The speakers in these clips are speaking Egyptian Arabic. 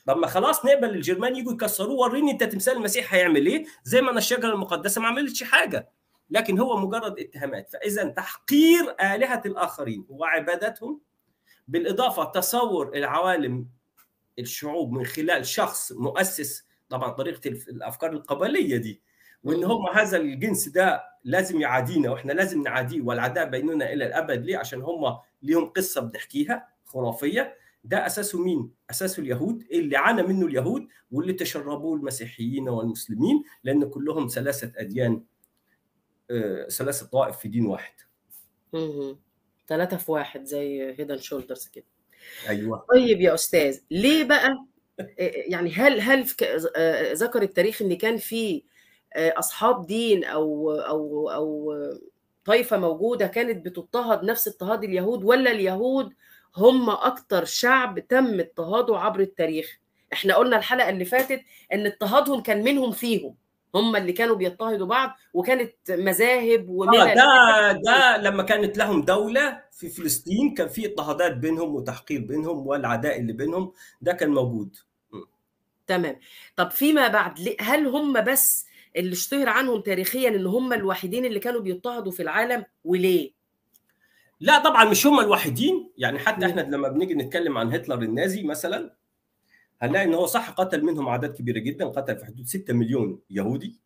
طب ما خلاص نقبل الجرمان يجوا يكسروه وريني انت تمثال المسيح هيعمل ايه زي ما انا الشجره المقدسه ما عملتش حاجه لكن هو مجرد اتهامات فاذا تحقير الهه الاخرين وعبادتهم بالاضافه تصور العوالم الشعوب من خلال شخص مؤسس طبعا طريقه الافكار القبليه دي وان هم هذا الجنس ده لازم يعادينا واحنا لازم نعاديه والعداء بيننا الى الابد ليه عشان هم ليهم قصه بنحكيها خرافيه ده اساسه مين؟ اساسه اليهود اللي عانى منه اليهود واللي تشربوه المسيحيين والمسلمين لان كلهم ثلاثه اديان آه، ثلاثه طوائف في دين واحد. ثلاثه في واحد زي هيدن شولدرز كده. ايوه طيب يا استاذ ليه بقى يعني هل هل آه، ذكر التاريخ ان كان في آه، اصحاب دين او او او طائفه موجوده كانت بتضطهد نفس اضطهاد اليهود ولا اليهود هم اكتر شعب تم اضطهاده عبر التاريخ احنا قلنا الحلقه اللي فاتت ان اضطهادهم كان منهم فيهم هم اللي كانوا بيضطهدوا بعض وكانت مذاهب وملل آه ده ده لما كانت لهم دوله في فلسطين كان في اضطهادات بينهم وتحقير بينهم والعداء اللي بينهم ده كان موجود تمام طب فيما بعد هل هم بس اللي اشتهر عنهم تاريخيا ان هم الوحيدين اللي كانوا بيضطهدوا في العالم وليه لا طبعا مش هم الوحيدين يعني حتى احنا لما بنيجي نتكلم عن هتلر النازي مثلا هنلاقي ان هو صح قتل منهم اعداد كبيره جدا قتل في حدود 6 مليون يهودي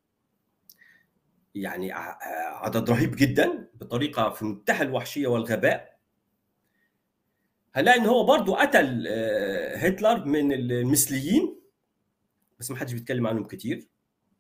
يعني عدد رهيب جدا بطريقه في منتهى الوحشيه والغباء هنلاقي ان هو برضه قتل آه، هتلر من المثليين بس ما حدش بيتكلم عنهم كتير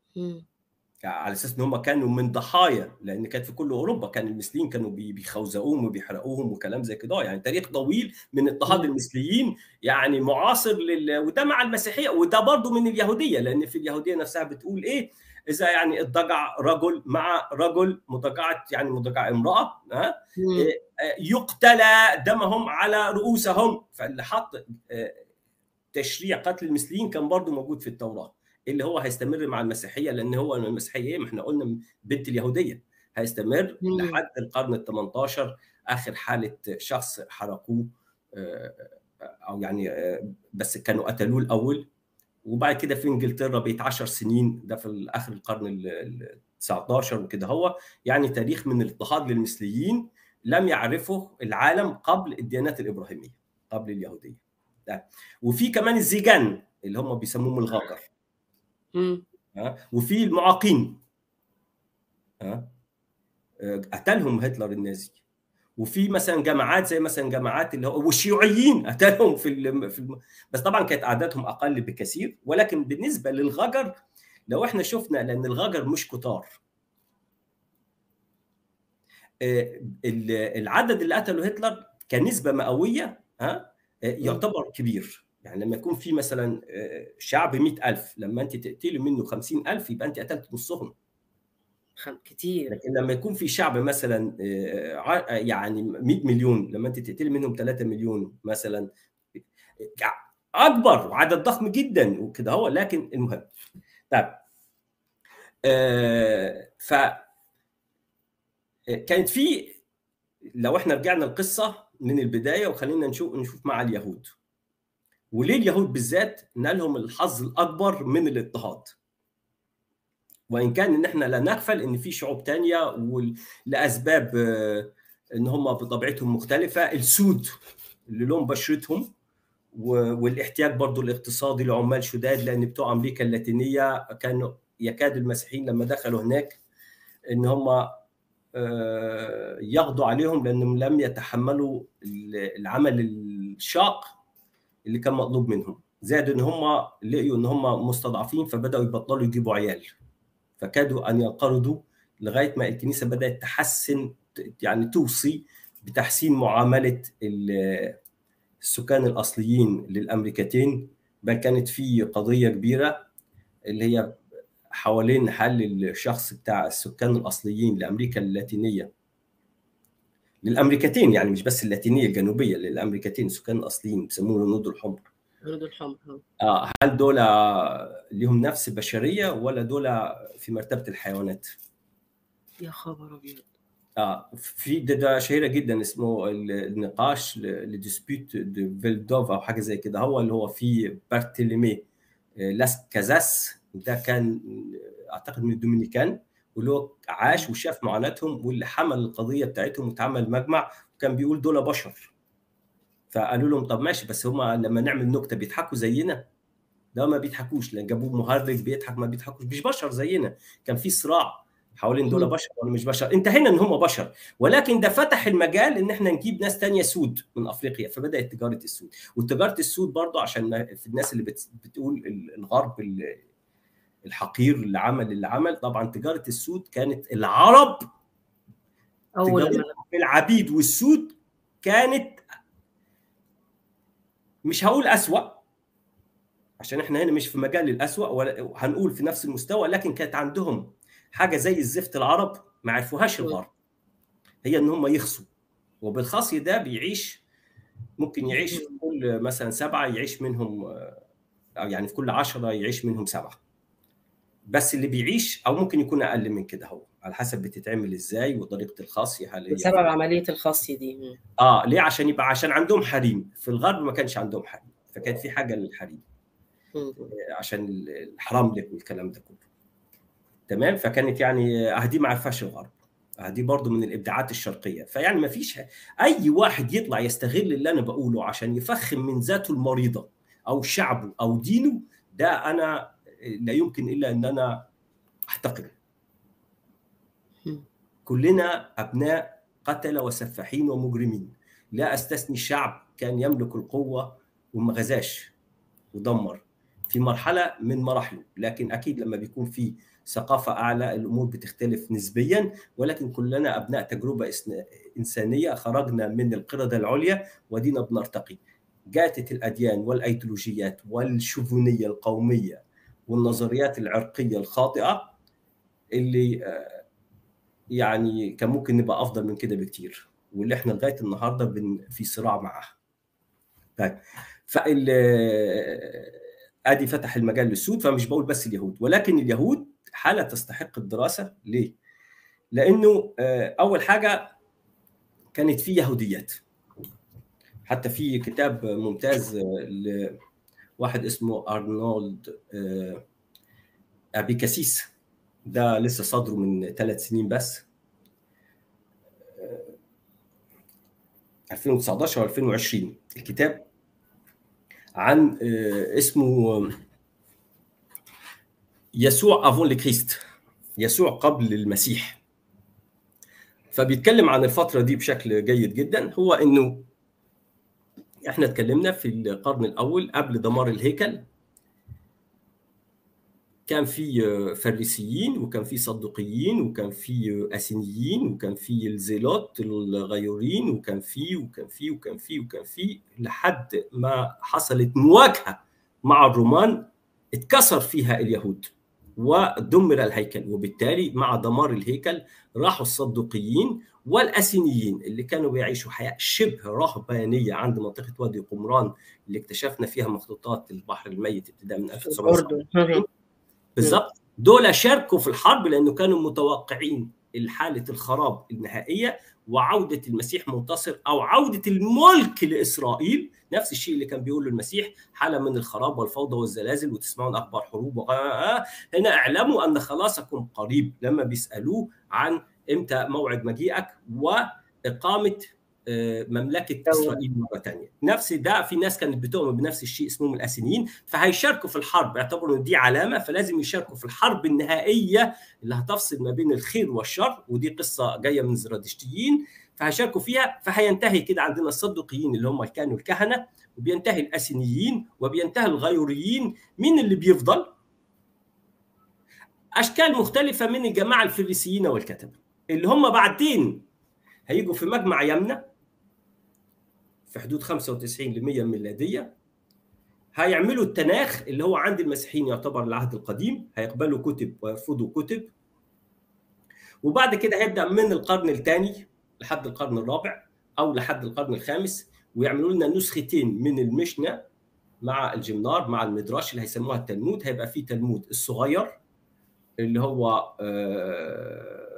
على اساس ان هم كانوا من ضحايا لان كانت في كل اوروبا كان المثليين كانوا بيخوزقوهم وبيحرقوهم وكلام زي كده يعني تاريخ طويل من اضطهاد المثليين يعني معاصر لل... وده مع المسيحيه وده برضه من اليهوديه لان في اليهوديه نفسها بتقول ايه اذا يعني اضطجع رجل مع رجل مضجعه يعني مضجعه امراه ها إيه، يقتلى دمهم على رؤوسهم فاللي حط آه، تشريع قتل المثليين كان برضه موجود في التوراه اللي هو هيستمر مع المسيحيه لان هو المسيحيه ما احنا قلنا بنت اليهوديه هيستمر مم. لحد القرن ال 18 اخر حاله شخص حرقوه آه، او يعني آه، بس كانوا قتلوه الاول وبعد كده في انجلترا بقيت 10 سنين ده في اخر القرن ال 19 وكده هو يعني تاريخ من الاضطهاد للمثليين لم يعرفه العالم قبل الديانات الابراهيميه قبل اليهوديه ده. وفي كمان الزيجان اللي هم بيسموهم الغاجر ها وفي المعاقين ها قتلهم هتلر النازي وفي مثلا جماعات زي مثلا جماعات اللي هو والشيوعيين قتلهم في الم... في الم... بس طبعا كانت اعدادهم اقل بكثير ولكن بالنسبه للغجر لو احنا شفنا لان الغجر مش كتار العدد اللي قتله هتلر كنسبه مئويه ها يعتبر كبير يعني لما يكون في مثلا آه، شعب مئة ألف لما أنت تقتلي منه خمسين ألف يبقى أنت قتلت نصهم كتير لكن لما يكون في شعب مثلا آه، يعني 100 مليون لما انت تقتلي منهم 3 مليون مثلا اكبر وعدد ضخم جدا وكده هو لكن المهم طيب آه، ف كانت في لو احنا رجعنا القصه من البدايه وخلينا نشوف نشوف مع اليهود وليه اليهود بالذات نالهم الحظ الاكبر من الاضطهاد وان كان ان احنا لا نغفل ان في شعوب تانية لاسباب آه، ان هم بطبيعتهم مختلفه السود اللي لون بشرتهم والاحتياج برضو الاقتصادي لعمال شداد لان بتوع امريكا اللاتينيه كانوا يكاد المسيحيين لما دخلوا هناك ان هم آه، يقضوا عليهم لانهم لم يتحملوا العمل الشاق اللي كان مطلوب منهم زاد ان هم لقيوا ان هم مستضعفين فبداوا يبطلوا يجيبوا عيال فكادوا ان ينقرضوا لغايه ما الكنيسه بدات تحسن يعني توصي بتحسين معامله السكان الاصليين للامريكتين بل كانت في قضيه كبيره اللي هي حوالين حل الشخص بتاع السكان الاصليين لامريكا اللاتينيه للامريكتين يعني مش بس اللاتينيه الجنوبيه للامريكتين السكان الاصليين بيسموهم النود الحمر النود الحمر اه هل دول ليهم نفس بشريه ولا دول في مرتبه الحيوانات؟ يا خبر ابيض اه في ده, ده شهيره جدا اسمه النقاش لديسبيوت دو فيلدوف او حاجه زي كده هو اللي هو فيه بارتيليمي لاس كازاس ده كان اعتقد من الدومينيكان واللي هو عاش وشاف معاناتهم واللي حمل القضيه بتاعتهم واتعمل مجمع وكان بيقول دول بشر فقالوا لهم طب ماشي بس هم لما نعمل نكته بيضحكوا زينا ده ما بيضحكوش لان جابوه مهرج بيضحك ما بيضحكوش مش بشر زينا كان في صراع حوالين دول بشر ولا مش بشر انتهينا ان هم بشر ولكن ده فتح المجال ان احنا نجيب ناس تانية سود من افريقيا فبدات تجاره السود وتجاره السود برضه عشان في الناس اللي بتقول الغرب الحقير اللي عمل اللي عمل طبعا تجاره السود كانت العرب اول العبيد والسود كانت مش هقول اسوأ عشان احنا هنا مش في مجال الاسوأ ولا هنقول في نفس المستوى لكن كانت عندهم حاجه زي الزفت العرب ما عرفوهاش الغرب هي ان هم يخصوا وبالخصي ده بيعيش ممكن يعيش في كل مثلا سبعه يعيش منهم او يعني في كل عشرة يعيش منهم سبعه بس اللي بيعيش او ممكن يكون اقل من كده هو على حسب بتتعمل ازاي وطريقه الخاصيه هل هي بسبب عمليه الخاصيه دي اه ليه عشان يبقى عشان عندهم حريم في الغرب ما كانش عندهم حريم فكان في حاجه للحريم عشان الحرام لك والكلام ده كله تمام فكانت يعني اهدي ما عرفهاش الغرب دي برضو من الابداعات الشرقيه فيعني ما فيش اي واحد يطلع يستغل اللي انا بقوله عشان يفخم من ذاته المريضه او شعبه او دينه ده انا لا يمكن الا ان انا احتقره كلنا ابناء قتله وسفاحين ومجرمين لا استثني الشعب كان يملك القوه وما غزاش ودمر في مرحله من مراحله لكن اكيد لما بيكون في ثقافه اعلى الامور بتختلف نسبيا ولكن كلنا ابناء تجربه انسانيه خرجنا من القرده العليا ودينا بنرتقي جاتت الاديان والايديولوجيات والشوفونيه القوميه والنظريات العرقيه الخاطئه اللي يعني كان ممكن نبقى افضل من كده بكتير واللي احنا لغايه النهارده بن في صراع معاها. طيب فال ادي فتح المجال للسود فمش بقول بس اليهود ولكن اليهود حاله تستحق الدراسه ليه؟ لانه اول حاجه كانت في يهوديات حتى في كتاب ممتاز لواحد اسمه ارنولد ابيكاسيس ده لسه صدره من ثلاث سنين بس 2019 و 2020 الكتاب عن اسمه يسوع افون لكريست يسوع قبل المسيح فبيتكلم عن الفتره دي بشكل جيد جدا هو انه احنا اتكلمنا في القرن الاول قبل دمار الهيكل كان في فريسيين وكان في صدقيين وكان في اسينيين وكان في الزيلوت الغيورين وكان في وكان في وكان في وكان في لحد ما حصلت مواجهه مع الرومان اتكسر فيها اليهود ودمر الهيكل وبالتالي مع دمار الهيكل راحوا الصدقيين والاسينيين اللي كانوا بيعيشوا حياه شبه رهبانيه عند منطقه وادي قمران اللي اكتشفنا فيها مخطوطات البحر الميت ابتداء من 1970 بالظبط دول شاركوا في الحرب لانه كانوا متوقعين حاله الخراب النهائيه وعوده المسيح منتصر او عوده الملك لاسرائيل نفس الشيء اللي كان بيقوله المسيح حاله من الخراب والفوضى والزلازل وتسمعون اخبار حروب وغ... هنا اعلموا ان خلاصكم قريب لما بيسالوه عن امتى موعد مجيئك واقامه مملكه اسرائيل مره ثانيه نفس ده في ناس كانت بتؤمن بنفس الشيء اسمهم الاسينيين فهيشاركوا في الحرب اعتبروا ان دي علامه فلازم يشاركوا في الحرب النهائيه اللي هتفصل ما بين الخير والشر ودي قصه جايه من الزرادشتيين فهيشاركوا فيها فهينتهي كده عندنا الصدقيين اللي هم كانوا الكهنه وبينتهي الاسينيين وبينتهي الغيوريين مين اللي بيفضل اشكال مختلفه من الجماعه الفريسيين والكتبه اللي هم بعدين هيجوا في مجمع يمنه في حدود 95 ل 100 ميلاديه هيعملوا التناخ اللي هو عند المسيحيين يعتبر العهد القديم هيقبلوا كتب ويرفضوا كتب وبعد كده هيبدا من القرن الثاني لحد القرن الرابع او لحد القرن الخامس ويعملوا لنا نسختين من المشنة مع الجمنار مع المدراش اللي هيسموها التلمود هيبقى فيه تلمود الصغير اللي هو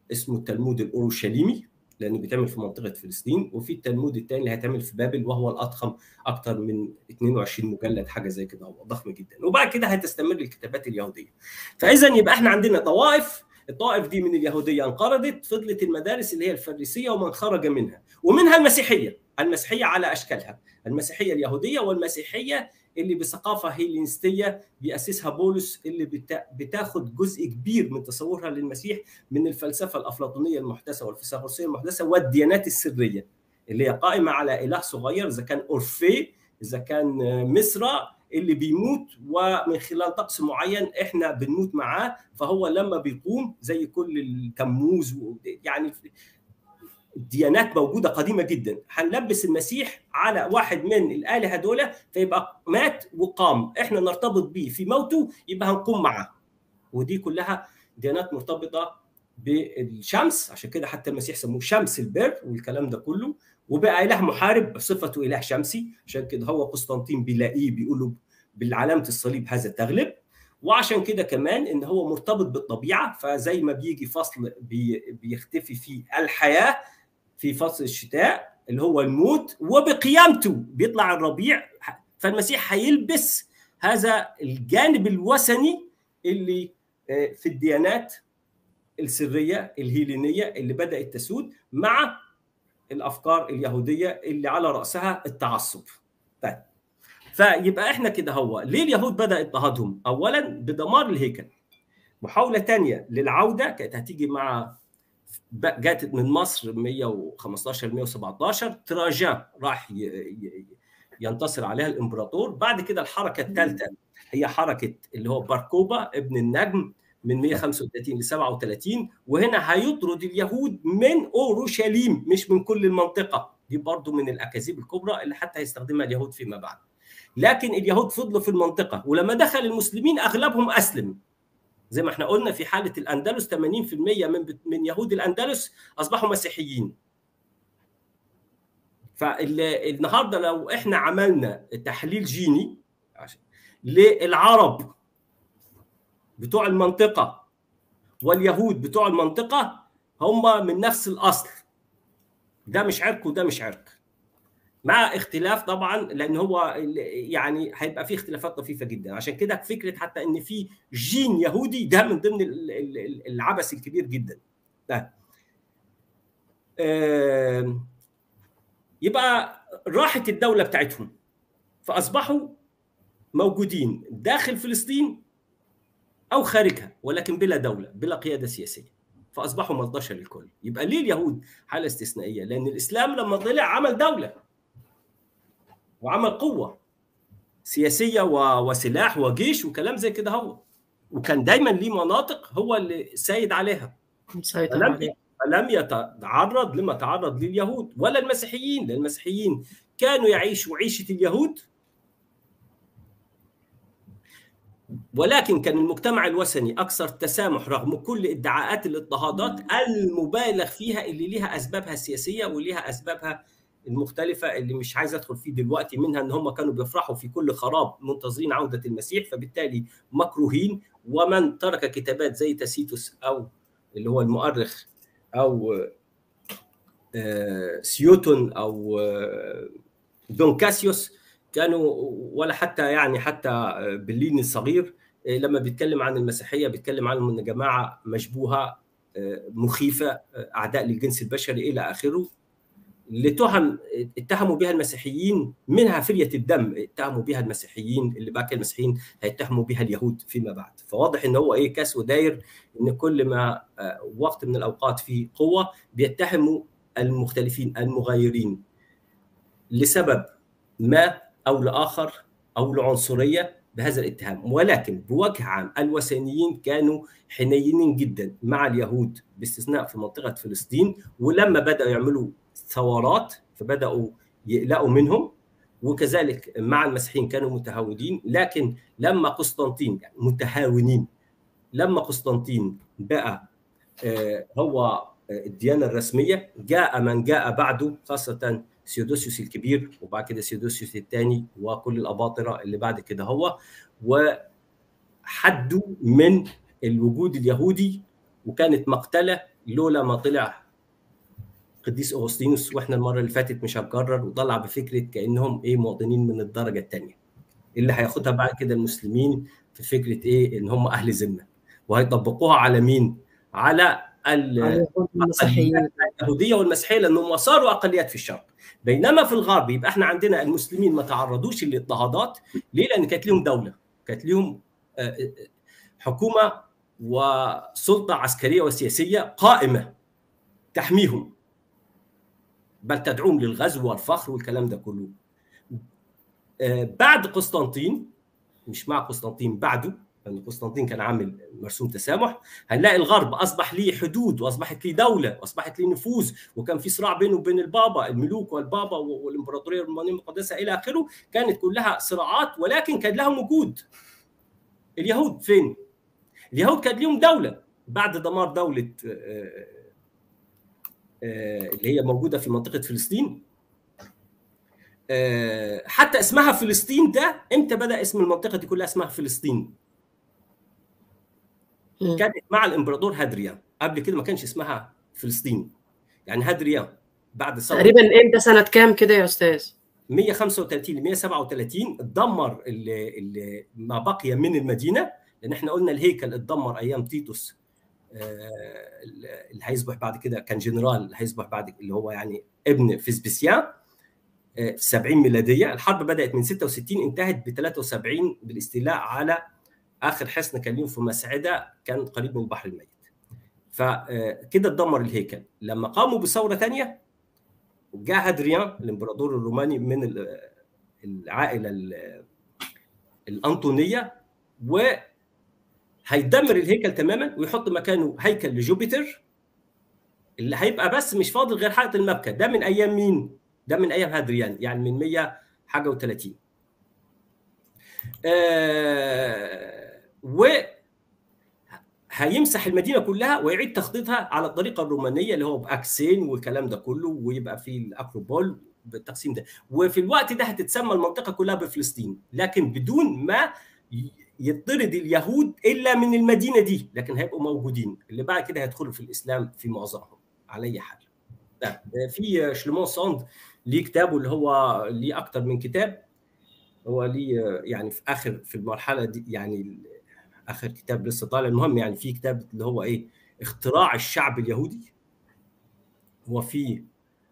اسمه التلمود الاورشليمي لانه بيتعمل في منطقه فلسطين وفي التلمود الثاني اللي هيتعمل في بابل وهو الاضخم اكثر من 22 مجلد حاجه زي كده هو ضخم جدا وبعد كده هتستمر الكتابات اليهوديه فاذا يبقى احنا عندنا طوائف الطائف دي من اليهوديه انقرضت فضلت المدارس اللي هي الفريسيه ومن خرج منها ومنها المسيحيه المسيحيه على اشكالها المسيحيه اليهوديه والمسيحيه اللي بثقافه هيلينستيه بياسسها بولس اللي بتاخد جزء كبير من تصورها للمسيح من الفلسفه الافلاطونيه المحدثه والفيثاغورسيه المحدثه والديانات السريه اللي هي قائمه على اله صغير اذا كان اورفي اذا كان مصرى اللي بيموت ومن خلال طقس معين احنا بنموت معاه فهو لما بيقوم زي كل التموز يعني الديانات موجوده قديمه جدا هنلبس المسيح على واحد من الالهه دول فيبقى مات وقام احنا نرتبط بيه في موته يبقى هنقوم معاه ودي كلها ديانات مرتبطه بالشمس عشان كده حتى المسيح سموه شمس البر والكلام ده كله وبقى اله محارب بصفته اله شمسي عشان كده هو قسطنطين بيلاقيه بيقولوا بالعلامه الصليب هذا تغلب وعشان كده كمان ان هو مرتبط بالطبيعه فزي ما بيجي فصل بي بيختفي فيه الحياه في فصل الشتاء اللي هو الموت وبقيامته بيطلع الربيع فالمسيح هيلبس هذا الجانب الوثني اللي في الديانات السريه الهيلينيه اللي بدات تسود مع الافكار اليهوديه اللي على راسها التعصب. طيب فيبقى احنا كده هو ليه اليهود بدا اضطهادهم؟ اولا بدمار الهيكل. محاوله ثانيه للعوده كانت هتيجي مع جات من مصر 115 117 تراجان راح ينتصر عليها الامبراطور بعد كده الحركه الثالثه هي حركه اللي هو باركوبا ابن النجم من 135 ل 37 وهنا هيطرد اليهود من اورشليم مش من كل المنطقه دي برضو من الاكاذيب الكبرى اللي حتى هيستخدمها اليهود فيما بعد لكن اليهود فضلوا في المنطقه ولما دخل المسلمين اغلبهم اسلم زي ما احنا قلنا في حاله الاندلس 80% من من يهود الاندلس اصبحوا مسيحيين فالنهارده لو احنا عملنا تحليل جيني للعرب بتوع المنطقه واليهود بتوع المنطقه هم من نفس الاصل ده مش عرق وده مش عرق مع اختلاف طبعا لان هو يعني هيبقى في اختلافات طفيفه جدا عشان كده فكره حتى ان في جين يهودي ده من ضمن العبث الكبير جدا ده يبقى راحت الدوله بتاعتهم فاصبحوا موجودين داخل فلسطين او خارجها ولكن بلا دوله بلا قياده سياسيه فاصبحوا ملطشه للكل يبقى ليه اليهود حاله استثنائيه لان الاسلام لما طلع عمل دوله وعمل قوه سياسيه وسلاح وجيش وكلام زي كده هو وكان دايما ليه مناطق هو اللي سايد عليها مسيطر عليها فلم يتعرض لما تعرض لليهود ولا المسيحيين لان المسيحيين كانوا يعيشوا عيشه اليهود ولكن كان المجتمع الوثني اكثر تسامح رغم كل ادعاءات الاضطهادات المبالغ فيها اللي ليها اسبابها السياسيه وليها اسبابها المختلفه اللي مش عايز ادخل فيه دلوقتي منها ان هم كانوا بيفرحوا في كل خراب منتظرين عوده المسيح فبالتالي مكروهين ومن ترك كتابات زي تاسيتوس او اللي هو المؤرخ او سيوتون او دون كاسيوس كانوا ولا حتى يعني حتى باللين الصغير لما بيتكلم عن المسيحيه بيتكلم عنهم ان جماعه مشبوهه مخيفه اعداء للجنس البشري الى اخره لتهم اتهموا بها المسيحيين منها فريه الدم اتهموا بها المسيحيين اللي بعد كده المسيحيين هيتهموا بها اليهود فيما بعد فواضح ان هو ايه كاس وداير ان كل ما وقت من الاوقات فيه قوه بيتهموا المختلفين المغايرين لسبب ما او لاخر او لعنصريه بهذا الاتهام ولكن بوجه عام الوثنيين كانوا حنينين جدا مع اليهود باستثناء في منطقه فلسطين ولما بداوا يعملوا ثورات فبداوا يقلقوا منهم وكذلك مع المسيحيين كانوا متهاونين لكن لما قسطنطين يعني متهاونين لما قسطنطين بقى هو الديانه الرسميه جاء من جاء بعده خاصه سيودوسيوس الكبير وبعد كده سيودوسيوس الثاني وكل الاباطره اللي بعد كده هو وحدوا من الوجود اليهودي وكانت مقتله لولا ما طلع قديس اغسطينوس واحنا المره اللي فاتت مش هنكرر وطلع بفكره كانهم ايه مواطنين من الدرجه الثانيه اللي هياخدها بعد كده المسلمين في فكره ايه ان هم اهل ذمه وهيطبقوها على مين؟ على اليهوديه والمسيحيه لانهم صاروا اقليات في الشرق بينما في الغرب يبقى احنا عندنا المسلمين ما تعرضوش للاضطهادات ليه؟ لان كانت لهم دوله كانت لهم حكومه وسلطه عسكريه وسياسيه قائمه تحميهم بل تدعوهم للغزو والفخر والكلام ده كله بعد قسطنطين مش مع قسطنطين بعده لان قسطنطين كان عامل مرسوم تسامح هنلاقي الغرب اصبح ليه حدود واصبحت ليه دوله واصبحت ليه نفوذ وكان في صراع بينه وبين البابا الملوك والبابا والامبراطوريه الرومانيه المقدسه الى اخره كانت كلها صراعات ولكن كان لها وجود اليهود فين؟ اليهود كان لهم دوله بعد دمار دوله اللي هي موجوده في منطقه فلسطين حتى اسمها فلسطين ده امتى بدا اسم المنطقه دي كلها اسمها فلسطين كانت مع الامبراطور هادريان قبل كده ما كانش اسمها فلسطين يعني هادريان بعد ثوره تقريبا امتى سنه كام كده يا استاذ 135 ل 137 اتدمر اللي اللي ما بقي من المدينه لان احنا قلنا الهيكل اتدمر ايام تيتوس اللي هيصبح بعد كده كان جنرال اللي هيصبح بعد اللي هو يعني ابن فيسبسيان في 70 ميلاديه الحرب بدات من 66 انتهت ب 73 بالاستيلاء على اخر حصن كان ليهم في مسعده كان قريب من البحر الميت فكده اتدمر الهيكل لما قاموا بثوره ثانيه جاء هادريان الامبراطور الروماني من العائله الانطونيه و هيدمر الهيكل تماما ويحط مكانه هيكل لجوبيتر اللي هيبقى بس مش فاضل غير حلقه المبكى ده من ايام مين؟ ده من ايام هادريان يعني من 100 حاجه و30 آه و هيمسح المدينه كلها ويعيد تخطيطها على الطريقه الرومانيه اللي هو باكسين والكلام ده كله ويبقى في الاكروبول بالتقسيم ده وفي الوقت ده هتتسمى المنطقه كلها بفلسطين لكن بدون ما يطرد اليهود الا من المدينه دي لكن هيبقوا موجودين اللي بعد كده هيدخلوا في الاسلام في معظمهم على اي حال في شلمون ساند ليه كتابه اللي هو ليه اكتر من كتاب هو ليه يعني في اخر في المرحله دي يعني اخر كتاب لسه طالع المهم يعني في كتاب اللي هو ايه اختراع الشعب اليهودي وفي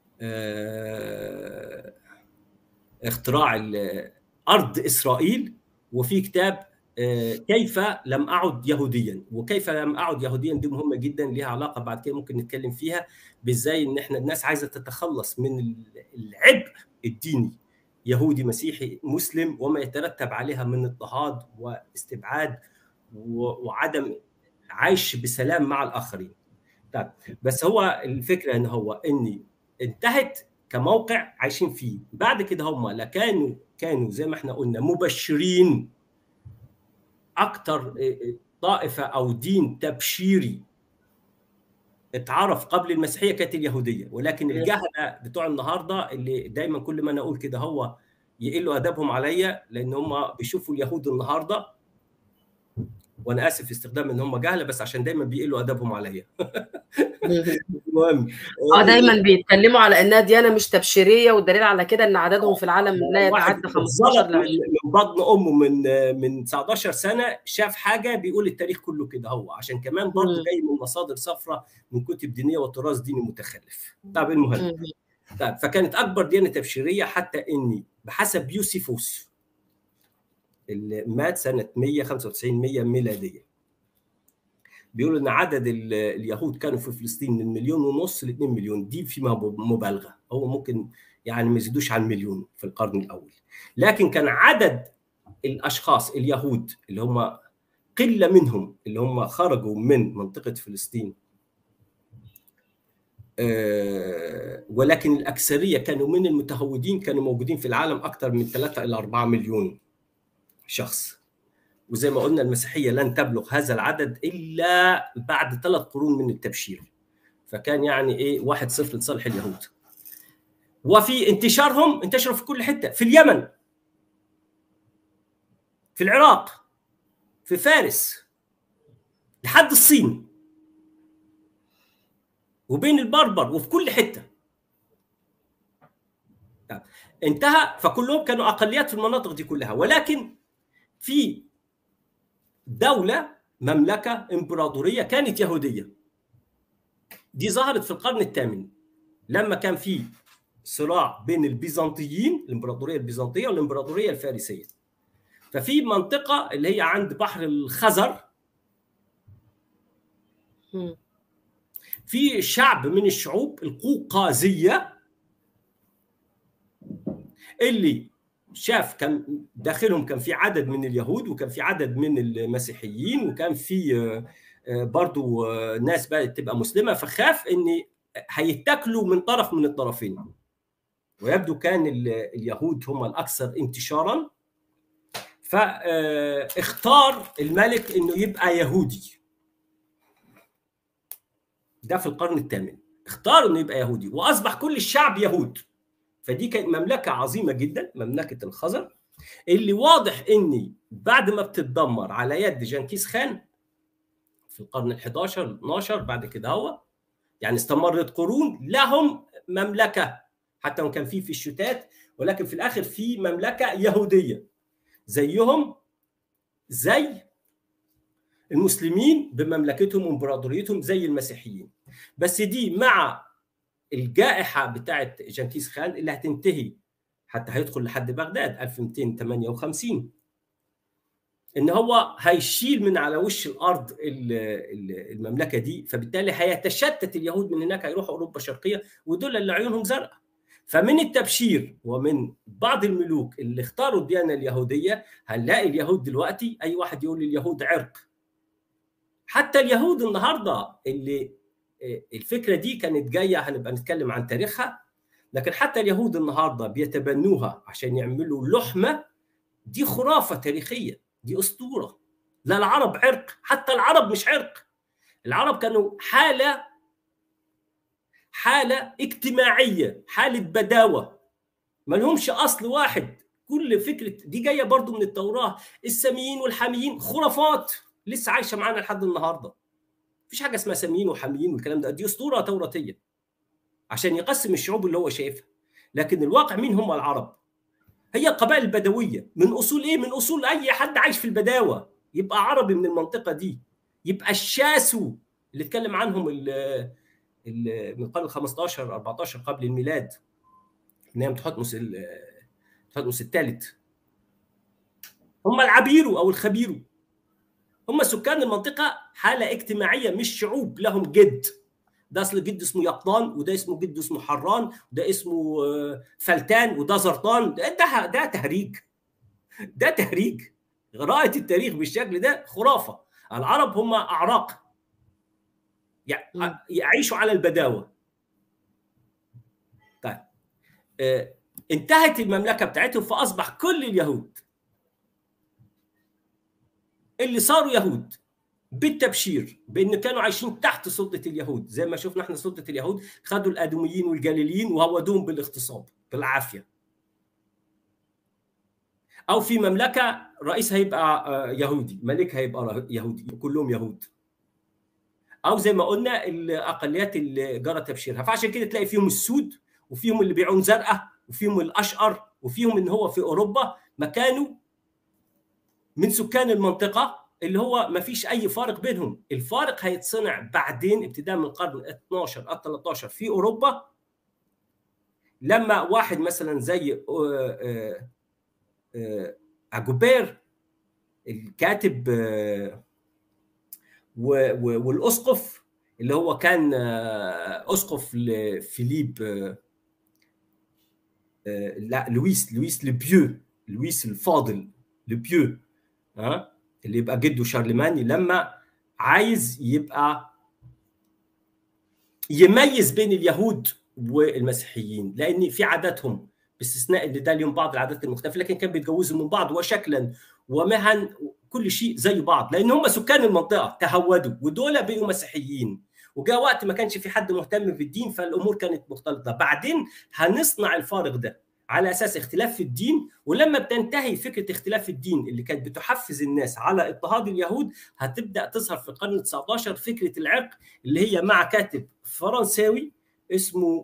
اه اختراع ارض اسرائيل وفي كتاب اه كيف لم اعد يهوديا وكيف لم اعد يهوديا دي مهمه جدا ليها علاقه بعد كده ممكن نتكلم فيها بازاي ان احنا الناس عايزه تتخلص من العبء الديني يهودي مسيحي مسلم وما يترتب عليها من اضطهاد واستبعاد وعدم عيش بسلام مع الاخرين طيب بس هو الفكره ان هو اني انتهت كموقع عايشين فيه بعد كده هم لا كانوا كانوا زي ما احنا قلنا مبشرين اكتر طائفه او دين تبشيري اتعرف قبل المسيحيه كانت اليهوديه ولكن الجهله بتوع النهارده اللي دايما كل ما انا اقول كده هو يقلوا ادبهم عليا لان هم بيشوفوا اليهود النهارده وانا اسف في استخدام ان هم جهله بس عشان دايما بيقلوا ادبهم عليا المهم اه دايما بيتكلموا على انها ديانه مش تبشيريه والدليل على كده ان عددهم في العالم لا يتعدى 15 من بطن امه من من 19 سنه شاف حاجه بيقول التاريخ كله كده هو عشان كمان برضه جاي من مصادر صفراء من كتب دينيه وتراث ديني متخلف طب المهم طيب فكانت اكبر ديانه تبشيريه حتى اني بحسب يوسيفوس اللي مات سنه 195 100 ميلاديه بيقولوا ان عدد اليهود كانوا في فلسطين من مليون ونص ل 2 مليون دي فيما مبالغه هو ممكن يعني ما يزيدوش عن مليون في القرن الاول لكن كان عدد الاشخاص اليهود اللي هم قله منهم اللي هم خرجوا من منطقه فلسطين أه ولكن الاكثريه كانوا من المتهودين كانوا موجودين في العالم اكثر من 3 الى 4 مليون شخص وزي ما قلنا المسيحية لن تبلغ هذا العدد إلا بعد ثلاث قرون من التبشير فكان يعني إيه واحد صفر لصالح اليهود وفي انتشارهم انتشروا في كل حتة في اليمن في العراق في فارس لحد الصين وبين البربر وفي كل حته انتهى فكلهم كانوا اقليات في المناطق دي كلها ولكن في دوله مملكه امبراطوريه كانت يهوديه دي ظهرت في القرن الثامن لما كان في صراع بين البيزنطيين الامبراطوريه البيزنطيه والامبراطوريه الفارسيه ففي منطقه اللي هي عند بحر الخزر في شعب من الشعوب القوقازيه اللي شاف كان داخلهم كان في عدد من اليهود وكان في عدد من المسيحيين وكان في برضو ناس بقت تبقى مسلمه فخاف ان هيتاكلوا من طرف من الطرفين ويبدو كان اليهود هم الاكثر انتشارا فاختار الملك انه يبقى يهودي ده في القرن الثامن اختار انه يبقى يهودي واصبح كل الشعب يهود فدي كانت مملكه عظيمه جدا مملكه الخزر اللي واضح اني بعد ما بتتدمر على يد جنكيز خان في القرن ال 11 12 بعد كده هو يعني استمرت قرون لهم مملكه حتى وان كان في في الشتات ولكن في الاخر في مملكه يهوديه زيهم زي المسلمين بمملكتهم وامبراطوريتهم زي المسيحيين بس دي مع الجائحه بتاعت جنكيز خان اللي هتنتهي حتى هيدخل لحد بغداد 1258 ان هو هيشيل من على وش الارض المملكه دي فبالتالي هيتشتت اليهود من هناك هيروحوا اوروبا الشرقيه ودول اللي عيونهم زرقاء فمن التبشير ومن بعض الملوك اللي اختاروا الديانه اليهوديه هنلاقي اليهود دلوقتي اي واحد يقول اليهود عرق حتى اليهود النهارده اللي الفكره دي كانت جايه هنبقى نتكلم عن تاريخها لكن حتى اليهود النهارده بيتبنوها عشان يعملوا لحمه دي خرافه تاريخيه دي اسطوره لا العرب عرق حتى العرب مش عرق العرب كانوا حاله حاله اجتماعيه حاله بداوه ما لهمش اصل واحد كل فكره دي جايه برضو من التوراه الساميين والحاميين خرافات لسه عايشه معانا لحد النهارده مفيش حاجه اسمها ساميين وحاميين والكلام ده دي اسطوره توراتيه عشان يقسم الشعوب اللي هو شايفها لكن الواقع مين هم العرب هي القبائل البدويه من اصول ايه من اصول اي حد عايش في البداوه يبقى عربي من المنطقه دي يبقى الشاسو اللي اتكلم عنهم ال ال من القرن ال 15 14 قبل الميلاد نعم تحتمس تحتمس الثالث هم العبيرو او الخبيرو هم سكان المنطقه حاله اجتماعيه مش شعوب لهم جد ده اصل جد اسمه يقطان وده اسمه جد اسمه حران وده اسمه فلتان وده زرطان ده ده, ده تهريج ده تهريج قراءة التاريخ بالشكل ده خرافة العرب هم أعراق يعيشوا على البداوة طيب انتهت المملكة بتاعتهم فأصبح كل اليهود اللي صاروا يهود بالتبشير بان كانوا عايشين تحت سلطه اليهود زي ما شفنا احنا سلطه اليهود خدوا الادوميين والجليليين وهودوهم بالاغتصاب بالعافيه او في مملكه رئيسها هيبقى يهودي ملكها هيبقى يهودي كلهم يهود او زي ما قلنا الاقليات اللي جرى تبشيرها فعشان كده تلاقي فيهم السود وفيهم اللي بيعون زرقاء وفيهم الاشقر وفيهم ان هو في اوروبا مكانه من سكان المنطقه اللي هو ما فيش اي فارق بينهم الفارق هيتصنع بعدين ابتداء من القرن ال 12 ال 13 في اوروبا لما واحد مثلا زي اجوبير الكاتب والاسقف اللي هو كان اسقف لفيليب لا لويس لويس لبيو لويس الفاضل لبيو ها اللي يبقى جده شارلماني لما عايز يبقى يميز بين اليهود والمسيحيين لان في عاداتهم باستثناء ان ده لهم بعض العادات المختلفه لكن كان بيتجوزوا من بعض وشكلا ومهن كل شيء زي بعض لان هم سكان المنطقه تهودوا ودول بقوا مسيحيين وجاء وقت ما كانش في حد مهتم بالدين فالامور كانت مختلطه بعدين هنصنع الفارق ده على اساس اختلاف في الدين ولما بتنتهي فكره اختلاف الدين اللي كانت بتحفز الناس على اضطهاد اليهود هتبدا تظهر في القرن 19 فكره العرق اللي هي مع كاتب فرنساوي اسمه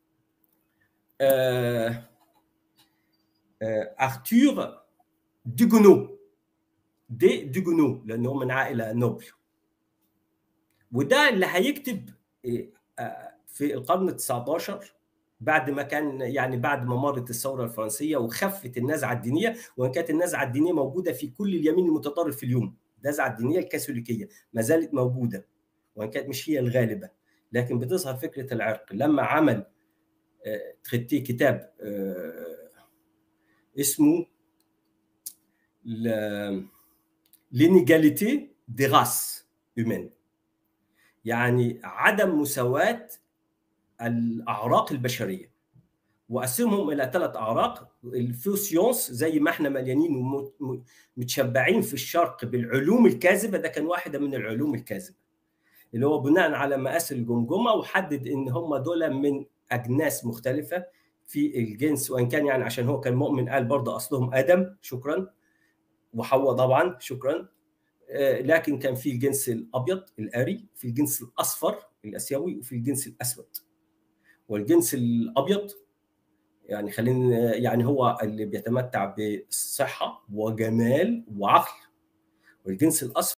آه آه ارتور دوغونو دي دوغونو لانه من عائله نوبل وده اللي هيكتب في القرن 19 بعد ما كان يعني بعد ما مرت الثوره الفرنسيه وخفت النزعه الدينيه وان كانت النزعه الدينيه موجوده في كل اليمين المتطرف في اليوم النزعه الدينيه الكاثوليكيه ما زالت موجوده وان كانت مش هي الغالبه لكن بتظهر فكره العرق لما عمل تريتي كتاب اسمه l'inégalité des races humaines يعني عدم مساواة الأعراق البشرية وقسمهم إلى ثلاث أعراق الفوسيونس زي ما احنا مليانين ومتشبعين في الشرق بالعلوم الكاذبة ده كان واحدة من العلوم الكاذبة اللي هو بناء على مقاس الجمجمة وحدد إن هم دول من أجناس مختلفة في الجنس وإن كان يعني عشان هو كان مؤمن قال برضه أصلهم آدم شكرا وحواء طبعا شكرا لكن كان في الجنس الابيض الاري في الجنس الاصفر الاسيوي وفي الجنس الاسود والجنس الابيض يعني خلينا يعني هو اللي بيتمتع بصحه وجمال وعقل والجنس الاصفر